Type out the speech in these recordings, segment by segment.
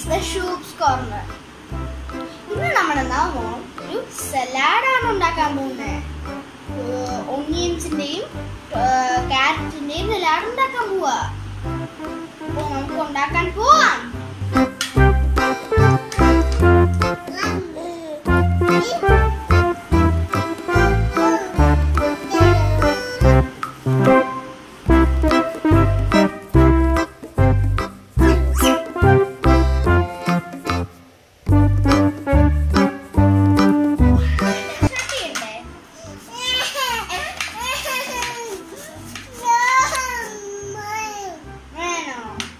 The ഷൂപ്സ് corner ഇന്ന് നമ്മുടെ നാമോ ഒരു സലാഡാണ് ഉണ്ടാക്കാൻ പോകുന്നത് ഒന്നിയൻസിന്റെയും ക്യാരറ്റിന്റെയും സലാഡ് ഉണ്ടാക്കാൻ പോവാ അപ്പൊ നമുക്ക് ഉണ്ടാക്കാൻ പോവാം Start ചെയ്യണ്ടേ? വേണോ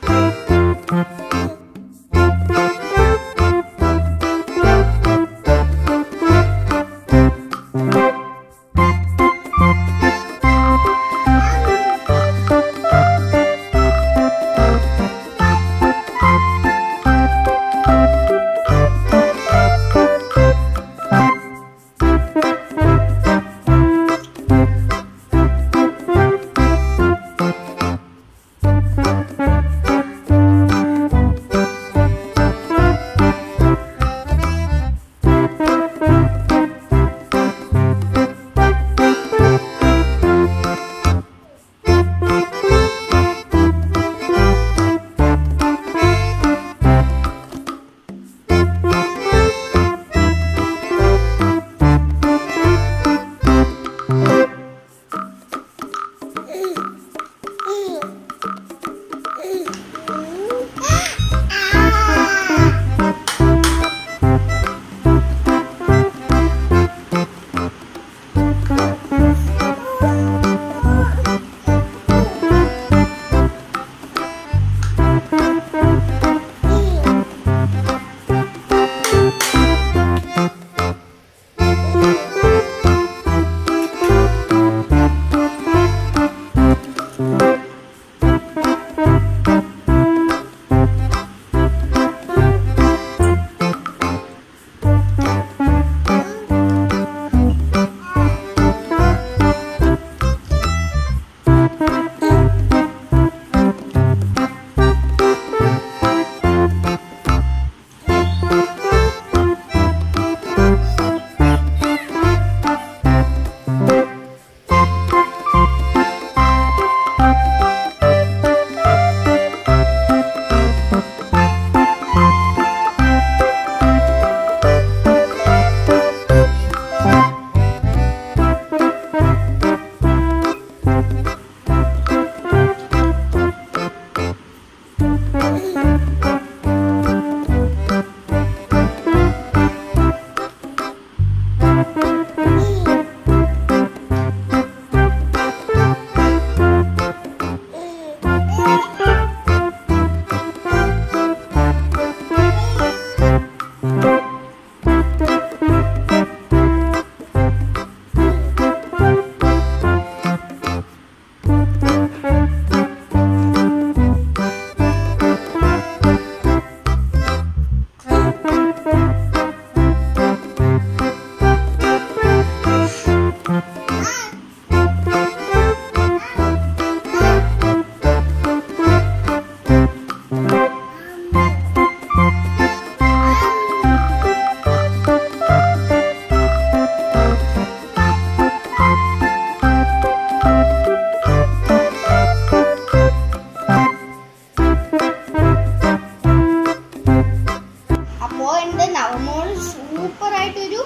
അപ്പോ എന്റെ നവമോൾ സൂപ്പർ ആയിട്ടൊരു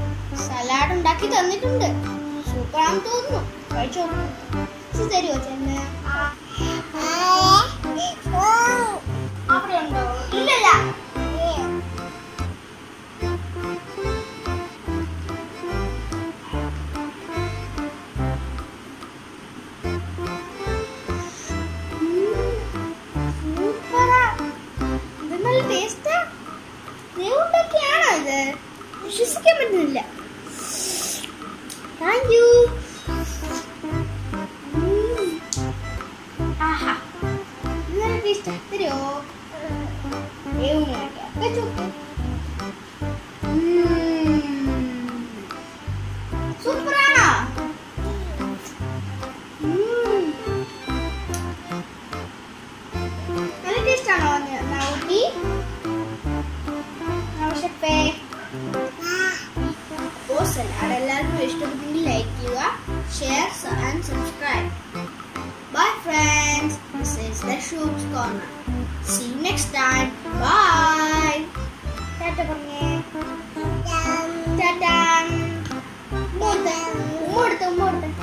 സലാഡ് ഉണ്ടാക്കി തന്നിട്ടുണ്ട് സൂപ്പർ ആണെന്ന് തോന്നുന്നു കഴിച്ചോ ഇച്ചിരി തരുമോ ചെന്ന് അവിടെ ഉണ്ടോ ഇല്ലല്ല സൂപ്പറാ ഇത് നല്ല ടേസ്റ്റാ ദൈവത്തൊക്കെയാണോ ഇത് വിശ്വസിക്കാൻ പറ്റുന്നില്ല താങ്ക് യു ആഹാ ഇത് നല്ല ടേസ്റ്റാ തരുമോ ദൈവം കഴിക്കാം സൂപ്പറാണോ ഉം. നല്ല ടേസ്റ്റ് ആണോ നൗട്ടി അപ്പോൾ സലാഡ് എല്ലാവർക്കും ഇഷ്ടപ്പെട്ടെങ്കിൽ ലൈക്ക് ചെയ്യുക share and subscribe bye friends this is the Shoes Corner see you next time bye ടാറ്റ പറഞ്ഞേ ടാറ്റ ഉമ്മ കൊടുത്തേ ഉമ്മ കൊടുത്തേ ഉമ്മ കൊടുത്തേ